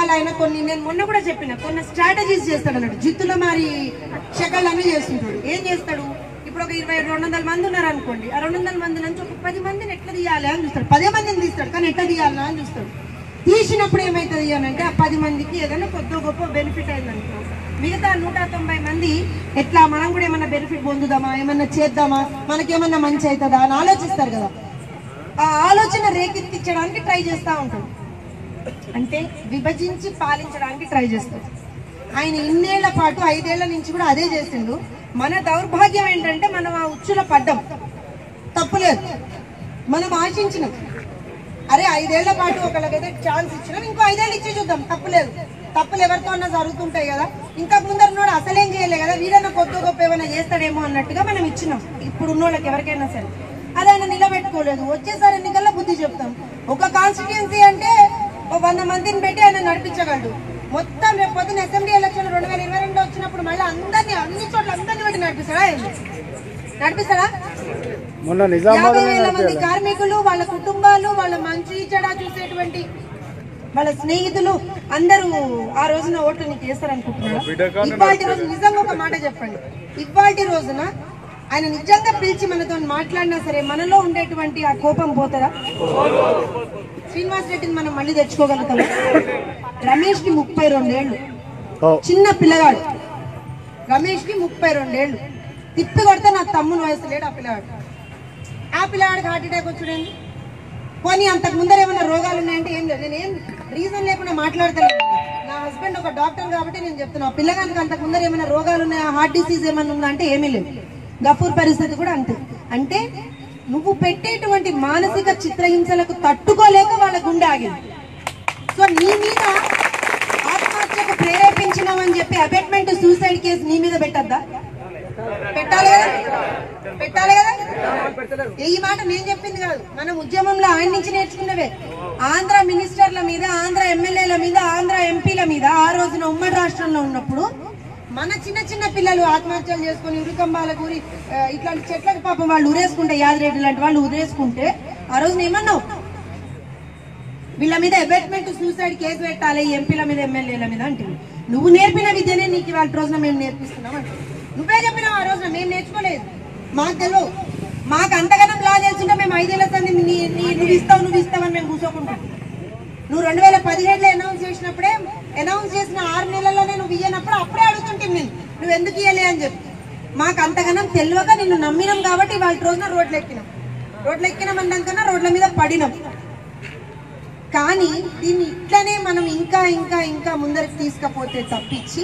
ఇవాళ ఆయన కొన్ని నేను మొన్న కూడా చెప్పిన కొన్ని స్ట్రాటజీస్ చేస్తాడు అన్నాడు జిత్తుల మరి షకళ్ళు అన్నీ చేస్తుంటాడు ఏం చేస్తాడు ఇప్పుడు ఒక ఇరవై రెండు వందల మంది ఉన్నారు అనుకోండి ఆ రెండు వందల మంది నుంచి ఒక పది మందిని ఎట్లా తీయాలి అని చూస్తాడు పదే మందిని తీస్తాడు కానీ ఎట్లా తీయాలా అని చూస్తాడు తీసినప్పుడు ఏమవుతుంది అని అంటే ఆ పది మందికి ఏదైనా కొద్ది గొప్ప బెనిఫిట్ అయింది అనుకో మిగతా నూట తొంభై మంది ఎట్లా మనం కూడా ఏమన్నా బెనిఫిట్ పొందుదామా ఏమన్నా చేద్దామా మనకేమన్నా మంచి అవుతుందా అని ఆలోచిస్తారు కదా ఆ ఆలోచన రేకెత్తించడానికి ట్రై చేస్తూ ఉంటాడు అంటే విభజించి పాలించడానికి ట్రై చేస్తాడు ఆయన ఇన్నేళ్ల పాటు ఐదేళ్ల నుంచి కూడా అదే చేసిండు మన దౌర్భాగ్యం ఏంటంటే మనం ఆ ఉచ్చుల పడ్డం తప్పులేదు మనం ఆశించినాం అరే ఐదేళ్ల పాటు ఒకళ్ళకైతే ఛాన్స్ ఇచ్చినాం ఇంకో ఐదేళ్ళు ఇచ్చి చూద్దాం తప్పులేదు తప్పులు ఎవరితో అన్నా జరుగుతుంటాయి కదా ఇంకా ముందర నోడు అసలేం చేయలే కదా వీడన్నా కొద్ది గొప్ప ఏమైనా చేస్తాడేమో అన్నట్టుగా మనం ఇచ్చినాం ఇప్పుడు ఉన్నోళ్ళకి ఎవరికైనా సరే అది ఆయన నిలబెట్టుకోలేదు వచ్చేసారి ఎన్నికల్లో బుద్ధి చెప్తాం ఒక కాన్స్టిట్యుయెన్సీ అంటే ఓ వంద మందిని పెట్టి ఆయన నడిపించగలడు మొత్తం రేపు పొద్దున అసెంబ్లీ ఎలక్షన్ రెండు వేల ఇరవై రెండులో వచ్చినప్పుడు మళ్ళీ అందరినీ అన్ని చోట్ల అందరినీ పెట్టి నడిపిస్తాడా ఏంది? నడిపిస్తాడా మొన్న నిజామాబాద్ యాభై వేల మంది కార్మికులు వాళ్ళ కుటుంబాలు వాళ్ళ మంచి చెడా చూసేటువంటి వాళ్ళ స్నేహితులు అందరూ ఆ రోజున ఓట్లు నీకు వేస్తారనుకుంటున్నారు ఇవాళ రోజు నిజంగా ఒక మాట చెప్పండి ఇవాళ రోజున ఆయన నిజంగా పిలిచి మనతో మాట్లాడినా సరే మనలో ఉండేటువంటి ఆ కోపం పోతుందా శ్రీనివాస్ రెడ్డిని మనం మళ్ళీ తెచ్చుకోగలుగుతాం రమేష్ కి ముప్పై రెండేళ్లు చిన్న పిల్లగాడు రమేష్ కి ముప్పై రెండేళ్లు తిప్పి కొడితే నా తమ్ముని వయసు లేడు ఆ పిల్లగాడు ఆ పిల్లగాడికి హార్ట్ అటాక్ వచ్చుడండి పోనీ అంతకు ముందర ఏమైనా రోగాలు ఉన్నాయంటే ఏం లేదు నేను ఏం రీజన్ లేకుండా మాట్లాడతలేదు నా హస్బెండ్ ఒక డాక్టర్ కాబట్టి నేను చెప్తున్నా ఆ పిల్లగానికి అంతకు ముందర ఏమైనా రోగాలు ఉన్నాయా హార్ట్ డిసీజ్ ఏమైనా ఉందా అంటే ఏమీ లేదు గఫూర్ పరిస్థితి కూడా అంతే అంటే నువ్వు పెట్టేటువంటి మానసిక చిత్రహింసలకు తట్టుకోలేక వాళ్ళ గుండె ఆగింది సో నీ మీద ఆత్మహత్యకు ప్రేరేపించినామని చెప్పి అబెట్మెంట్ సూసైడ్ కేసు నీ మీద పెట్టద్దా పెట్టాలి కదా పెట్టాలి కదా ఈ మాట నేను చెప్పింది కాదు మనం ఉద్యమంలో ఆయన నుంచి నేర్చుకున్నవే ఆంధ్ర మినిస్టర్ల మీద ఆంధ్ర ఎమ్మెల్యేల మీద ఆంధ్ర ఎంపీల మీద ఆ రోజున ఉమ్మడి రాష్ట్రంలో ఉన్నప్పుడు మన చిన్న చిన్న పిల్లలు ఆత్మహత్యలు చేసుకుని ఉరికంబాల గురి ఆ, ఇట్లాంటి చెట్లకు పాపం వాళ్ళు ఉరేసుకుంటే యాదిరెడ్డి లాంటి వాళ్ళు ఉరేసుకుంటే ఆ రోజున ఏమన్నావు వీళ్ళ మీద అబెట్మెంట్ సూసైడ్ కేసు పెట్టాలి ఈ ఎంపీల మీద ఎమ్మెల్యేల మీద అంటే నువ్వు నేర్పిన విద్యనే నీకు ఇవాళ రోజున మేము నేర్పిస్తున్నాం అంటే నువ్వే చెప్పినావు ఆ రోజున మేము నేర్చుకోలేదు మాకు తెలియదు మాకు అంతగానం లా తెలుసుంటే మేము ఐదేళ్ల సంది నీ నీ- నువ్వు ఇస్తావు నువ్వు ఇస్తావని మేము కూర్చోకుంటాం నువ్వు రెండు వేల పదిహేడులో అనౌన్స్ చేసినప్పుడే అనౌన్స్ చేసిన ఆరు నెలల్లోనే నువ్వు ఇయ్యనప్పుడు అప్పుడే అడుగుతుంటే నేను నువ్వు ఎందుకు ఇయ్యలే అని చెప్పి మాకు అంతగానం తెలియక నిన్ను నమ్మినాం కాబట్టి వాళ్ళ రోజున రోడ్లు ఎక్కినాం రోడ్లు ఎక్కినాం అన్నాకన్నా రోడ్ల మీద పడినాం కానీ దీన్ని ఇట్లనే మనం ఇంకా ఇంకా ఇంకా ముందరికి తీసుకపోతే తప్పించి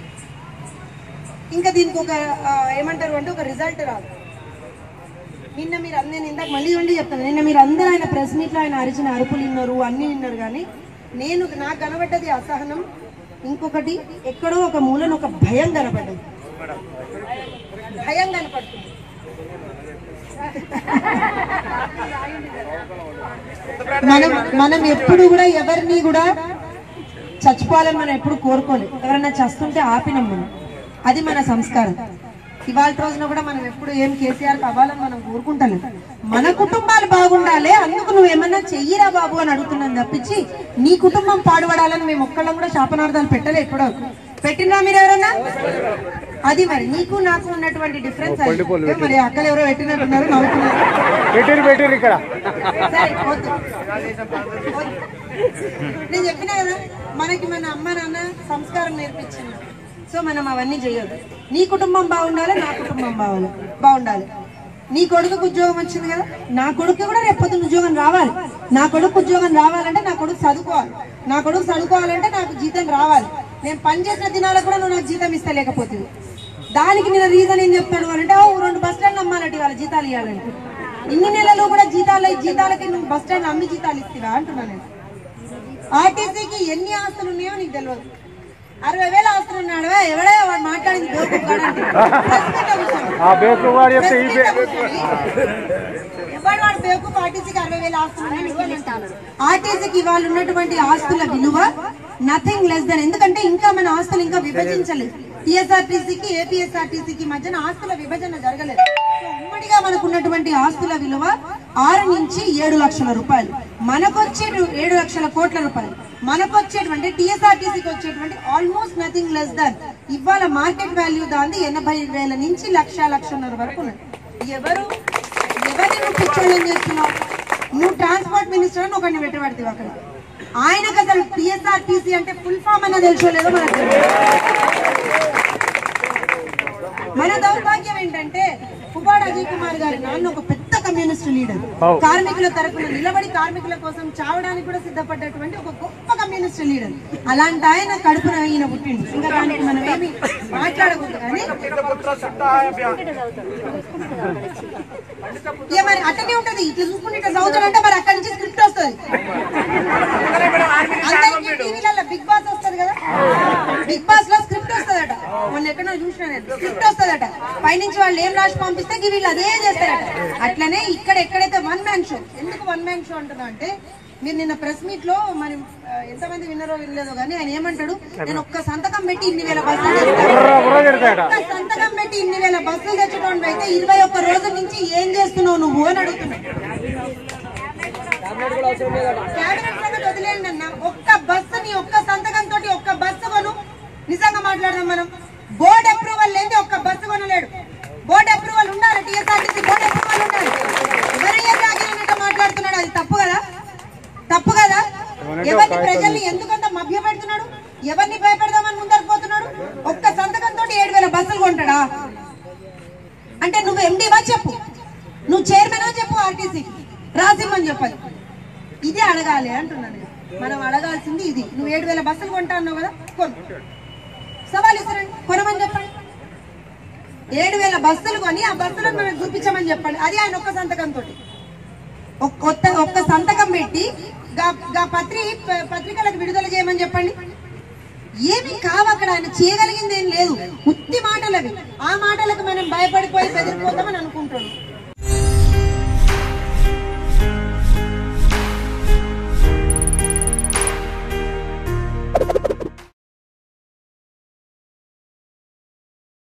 ఇంకా దీనికి ఒక ఆ, ఏమంటారు అంటే ఒక రిజల్ట్ రాదు నిన్న మీరు అందరూ నేను ఇందాక మళ్ళీ మళ్ళీ చెప్తాను నిన్న మీరు అందరూ ఆయన ప్రెస్ మీట్లో ఆయన అరిచిన అరుపులు విన్నారు అన్నీ విన్నారు కానీ నేను నాకు కనబడ్డది అసహనం ఇంకొకటి ఎక్కడో ఒక మూలను ఒక భయం కనబడ్డది భయం కనపడుతుంది మనం మనం ఎప్పుడు కూడా ఎవరిని కూడా చచ్చిపోవాలని మనం ఎప్పుడు కోరుకోలేదు ఎవరైనా చస్తుంటే ఆపినాం మనం అది మన సంస్కారం ఇవాళ రోజున కూడా మనం ఎప్పుడు ఏం కేసీఆర్ అవ్వాలని మనం కోరుకుంటలేదు మన కుటుంబాలు బాగుండాలి అందుకు నువ్వు ఏమన్నా చెయ్యిరా బాబు అని అడుగుతున్నాను తప్పించి నీ కుటుంబం పాడుపడాలని మేము ఒక్కళ్ళం కూడా శాపనార్థాలు పెట్టలే ఎప్పుడో పెట్టినా మీరు ఎవరన్నా అది మరి నీకు నాకు ఉన్నటువంటి డిఫరెన్స్ అది. మరి అక్కలు ఎవరో పెట్టినట్టున్నారు నవ్వుతున్నారు పెట్టిరు పెట్టిరు ఇక్కడ సరే వద్దు. వద్దు. నేను చెప్పినా కదా మనకి మన అమ్మ నాన్న సంస్కారం నేర్పించింది సో మనం అవన్నీ చేయొద్దు నీ కుటుంబం బాగుండాలి నా కుటుంబం బాగాలి బాగుండాలి నీ కొడుకుకు ఉద్యోగం వచ్చింది కదా నా కొడుకు కూడా రేపు పొద్దున్న ఉద్యోగం రావాలి నా కొడుకు ఉద్యోగం రావాలంటే నా కొడుకు చదువుకోవాలి నా కొడుకు చదువుకోవాలంటే నాకు జీతం రావాలి నేను పని చేసిన దినాలకు కూడా నువ్వు నాకు జీతం ఇస్తలేకపోతుంది దానికి నేను రీజన్ ఏం చెప్తాడు అంటే ఓ రెండు బస్ స్టాండ్ అమ్మాలంటే వాళ్ళ జీతాలు ఇవ్వాలంటే ఇన్ని నెలలు కూడా జీతాలు జీతాలకి నువ్వు బస్ స్టాండ్ అమ్మి జీతాలు ఇస్తావా అంటున్నాను నేను ఆర్టీసీకి ఎన్ని ఆస్తులు ఉన్నాయో నీకు తెలియదు అరవై వేల ఆస్తులు ఉన్నాడు ఎవడే వాడు మాట్లాడింది దోపు కాడంటే. Press meet లో కూర్చోండి. ఆ బేకు వాడు చెప్తే ఈ Press meet లో కూర్చొని, ఎవడు వాడు బేకు ఆర్టీసీకి అరవై వేల ఆస్తులు ఉన్నాయని అని అంటారు. ఆర్టీసీకి ఇవాళ ఉన్నటువంటి ఆస్తుల విలువ నథింగ్ లెస్ దెన్ ఎందుకంటే ఇంకా మన ఆస్తులు ఇంకా విభజించలేదు టీఎస్ఆర్టీసీకి ఏపీఎస్ఆర్టీసీకి మధ్యన ఆస్తుల విభజన జరగలేదు సో ఉమ్మడిగా మనకు ఉన్నటువంటి ఆస్తుల విలువ ఆరు నుంచి ఏడు లక్షల రూపాయలు మనకొచ్చే ఏడు లక్షల కోట్ల రూపాయలు మనకు వచ్చేటువంటి టీఎస్ఆర్టీసీకి వచ్చేటువంటి ఆల్మోస్ట్ నథింగ్ లెస్ దాన్ ఇవాళ మార్కెట్ వాల్యూ దాంది ఎనభై వేల నుంచి లక్ష లక్షన్నర వరకు ఉన్నది ఎవరు ఎవరిని నువ్వు పిచ్చోళ్ళని చేస్తున్నావు నువ్వు ట్రాన్స్పోర్ట్ మినిస్టర్ అని ఒకరిని పెట్టబడతావు అక్కడ ఆయనకు అసలు టీఎస్ఆర్టీసీ అంటే ఫుల్ ఫామ్ అన్న తెలుసో లేదో మనకు తెలియదు. మన దౌర్భాగ్యం ఏంటంటే పువ్వాడ అజయ్ కుమార్ గారి నాన్న ఒక పెద్ద కమ్యూనిస్ట్ లీడర్ అవు. కార్మికుల తరపున నిలబడి కార్మికుల కోసం చావడానికి కూడా సిద్ధపడ్డటువంటి ఒక గొప్ప కమ్యూనిస్ట్ లీడర్ అలాంటి ఆయన కడుపున ఈయన పుట్టిండు ఇంకా దానికి మనం ఏమి మాట్లాడకూడదు కానీ ఇక మరి అట్టనే ఉంటది ఇట్లా చూసుకుంటే ఇట్లా చదువుతాడంటే మరి అక్కడి నుంచి స్క్రిప్ట్ వస్తుంది అందరికీ టీవీలలో బిగ్ బాస్ వస్తది కదా బిగ్ బాస్ లో స్క్రిప్ట్ వస్తదట మొన్న ఎక్కడో చూసిన నేను స్క్రిప్ట్ వస్తదట పైనుంచి వాళ్ళు ఏం రాసి పంపిస్తే గి వీళ్ళు అదే చేస్తారట అట్లనే ఇక్కడ ఎక్కడైతే వన్ మ్యాన్ షో ఎందుకు వన్ మ్యాన్ షో అంటున్నా అంటే మీరు నిన్న ప్రెస్ మీట్ లో మరి ఆ, ఎంతమంది విన్నారో వినలేదో కానీ ఆయన ఏమంటాడు నేను ఒక్క సంతకం పెట్టి ఇన్ని వేల బస్సులు తెస్తాను. బుర్ర బుర్ర తిడతాడ ఒక్క సంతకం పెట్టి ఇన్ని వేల బస్సులు తెచ్చడం అయితే ఇరవై ఒక్క రోజుల నుంచి ఏం చేస్తున్నావు నువ్వు అని అడుగుతున్నావు క్యాబినెట్ సంగతి వదిలేయండి అన్న ఒక్క బస్సుని ఒక్క సంతకం తోటి ఒక్క బస్సు కొను నిజంగా మాట్లాడదాం మనం బోర్డ్ అప్రూవల్ లేని ఒక్క బస్సు కొనలేడు బోర్డ్ అప్రూవల్ ఉండాలి టీఎస్ఆర్టీసీ బోర్డ్ అప్రూవల్ ఉండాలి ఎవరయ్యా తాగినట్టు మాట్లాడుతున్నాడు అది తప్పు కదా తప్పు కదా ఎవరిని ప్రజల్ని ఎందుకంత మభ్య పెడుతున్నాడు ఎవరిని భయపెడదామని ముందరకు పోతున్నాడు ఒక్క సంతకం తోటి ఏడు వేల బస్సులు కొంటాడా అంటే నువ్వు ఎండివా చెప్పు నువ్వు చైర్మన్ చెప్పు ఆర్టీసీ రాసిమ్మని చెప్పాలి ఇదే అడగాలి అంటున్నాను నేను. మనం అడగాల్సింది ఇది నువ్వు ఏడు వేల బస్సులు కొంటా అన్నావు కదా కొను సవాల్ ఇస్తారండి కొనమని చెప్పండి ఏడు వేల బస్సులు కొని ఆ బస్సులను మనకు చూపించమని చెప్పండి అది ఆయన ఒక్క సంతకంతో ఒక్క ఒక్క సంతకం పెట్టి గా- గా పత్రి ప- పత్రికలకు విడుదల చేయమని చెప్పండి ఏమి కావు అక్కడ ఆయన చేయగలిగింది ఏం లేదు ఉత్తి మాటలవి ఆ మాటలకు మనం భయపడిపోయి బెదిరిపోతామని అనుకుంటున్నాం